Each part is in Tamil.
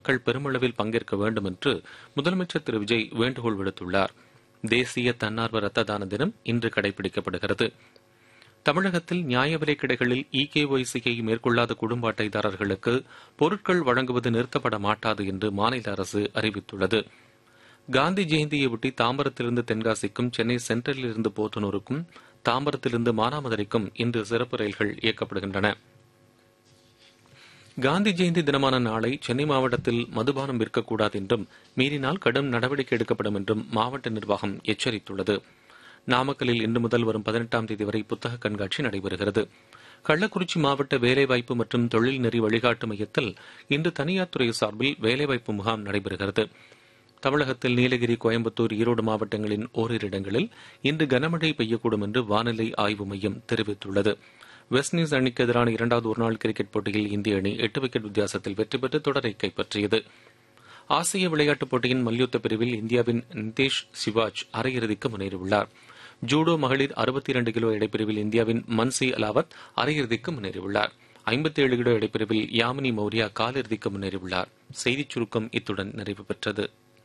மக்கள் பெருமளவில் பங்கேற்க வேண்டும் என்று முதலமைச்சர் திரு விஜய் வேண்டுகோள் விடுத்துள்ளார் தேசிய தன்னார்வ ரத்த தான தினம் இன்று கடைபிடிக்கப்படுகிறது தமிழகத்தில் நியாய விலைக் கடைகளில் இகேஒய்சியை மேற்கொள்ளாத குடும்ப அட்டைதாரர்களுக்கு பொருட்கள் வழங்குவது நிறுத்தப்பட மாட்டாது என்று மாநில அரசு அறிவித்துள்ளது காந்தி ஜெயந்தியையொட்டி தாம்பரத்திலிருந்து தென்காசிக்கும் சென்னை சென்ட்ரலிலிருந்து போத்தனூருக்கும் தாம்பரத்திலிருந்து மானாமதுரைக்கும் இன்று சிறப்பு ரயில்கள் இயக்கப்படுகின்றன காந்தி ஜெயந்தி தினமான நாளை சென்னை மாவட்டத்தில் மதுபானம் விற்கக்கூடாது என்றும் மீறினால் கடும் நடவடிக்கை எடுக்கப்படும் என்றும் மாவட்ட நிர்வாகம் எச்சரித்துள்ளது நாமக்கல்லில் இன்று முதல் வரும் பதினெட்டாம் தேதி வரை புத்தக கண்காட்சி நடைபெறுகிறது கள்ளக்குறிச்சி மாவட்ட வேலைவாய்ப்பு மற்றும் தொழில் நெறி வழிகாட்டு மையத்தில் இன்று தனியார் துறை சார்பில் வேலைவாய்ப்பு முகாம் நடைபெறுகிறது தமிழகத்தில் நீலகிரி கோயம்புத்தூர் ஈரோடு மாவட்டங்களின் ஓரிரு இடங்களில் இன்று கனமழை பெய்யக்கூடும் என்று வானிலை ஆய்வு மையம் தெரிவித்துள்ளது வெஸ்ட் இண்டீஸ் அணிக்கு எதிரான இரண்டாவது ஒருநாள் கிரிக்கெட் போட்டியில் இந்திய அணி எட்டு விக்கெட் வித்தியாசத்தில் வெற்றி பெற்று தொடரை கைப்பற்றியது ஆசிய விளையாட்டுப் போட்டியின் மல்யுத்த பிரிவில் இந்தியாவின் நிதேஷ் சிவாஜ் அரையிறுதிக்கு முன்னேறியுள்ளார் ஜூடோ மகளிர் அறுபத்தி இரண்டு கிலோ எடைப்பிரிவில் இந்தியாவின் மன்சி அலாவத் அரையிறுதிக்கு முன்னேறியுள்ளார் ஐம்பத்தி ஏழு கிலோ எடைப்பிரிவில் யாமினி மௌரியா காலிறுதிக்கு முன்னேறியுள்ளார் செய்திச் சுருக்கம் இத்துடன் நிறைவு பெற்றது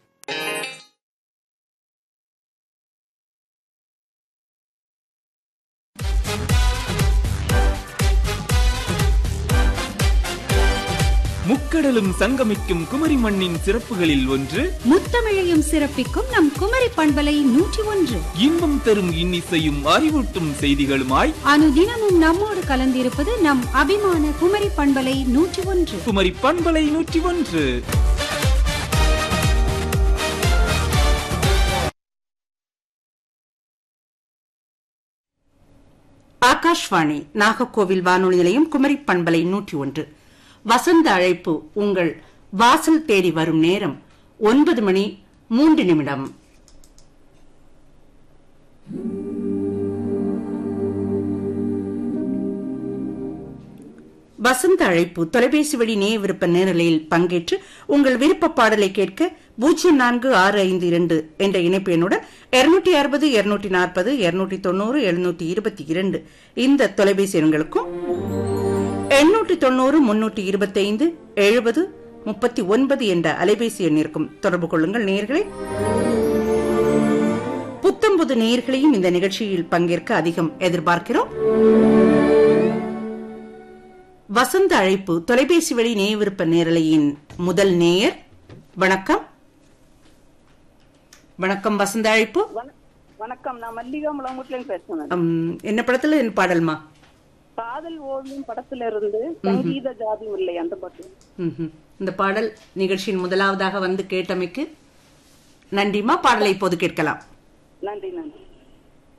முக்கடலும் சங்கமிக்கும் குமரி மண்ணின் சிறப்புகளில் ஒன்று முத்தமிழையும் சிறப்பிக்கும் நம் குமரி பண்பலை நூற்றி ஒன்று இன்பம் தரும் இன்னிசையும் அறிவூட்டும் செய்திகளுமாய் அனுதினமும் நம்மோடு கலந்திருப்பது நம் அபிமான குமரி பண்பலை நூற்றி ஒன்று குமரி பண்பலை நூற்றி ஒன்று ஆகாஷ்வாணி நாகர்கோவில் வானொலி நிலையம் குமரி பண்பலை நூற்றி ஒன்று வசந்த அழைப்பு உங்கள் வாசல் தேடி வரும் நேரம் ஒன்பது மணி மூன்று நிமிடம் வசந்த அழைப்பு தொலைபேசி வழி நேய விருப்ப நேரலையில் பங்கேற்று உங்கள் விருப்ப பாடலை கேட்க பூஜ்ஜியம் நான்கு ஆறு ஐந்து இரண்டு என்ற இணைப்பு எண்ணுடன் இருநூற்றி அறுபது இருநூற்றி நாற்பது இருநூற்றி தொண்ணூறு எழுநூற்றி இருபத்தி இரண்டு இந்த தொலைபேசி எண்களுக்கும் எண்ணூற்றி தொண்ணூறு முன்னூற்றி இருபத்தி ஐந்து எழுபது முப்பத்தி ஒன்பது என்ற அலைபேசி எண்ணிற்கும் தொடர்பு கொள்ளுங்கள் நேயர்களே புத்தம்புது நேயர்களையும் இந்த நிகழ்ச்சியில் பங்கேற்க அதிகம் எதிர்பார்க்கிறோம் வசந்த அழைப்பு தொலைபேசி வழி நேயவிருப்ப நேரலையின் முதல் நேயர் வணக்கம் வணக்கம் வசந்த அழைப்பு வண- வணக்கம் நான் மல்லிகா முளமுட்ல பேசுறேன் மேடம். உம், என்ன படத்துல என்ன பாடல்மா காதல் ஓவியம் படத்துல இருந்து சங்கீத ஜாதி இல்லை அந்த பாட்டு ம்ஹும். இந்த பாடல் நிகழ்ச்சியின் முதலாவதாக வந்து கேட்டமைக்கு நன்றிமா பாடலை இப்போது கேட்கலாம் நன்றி நன்றி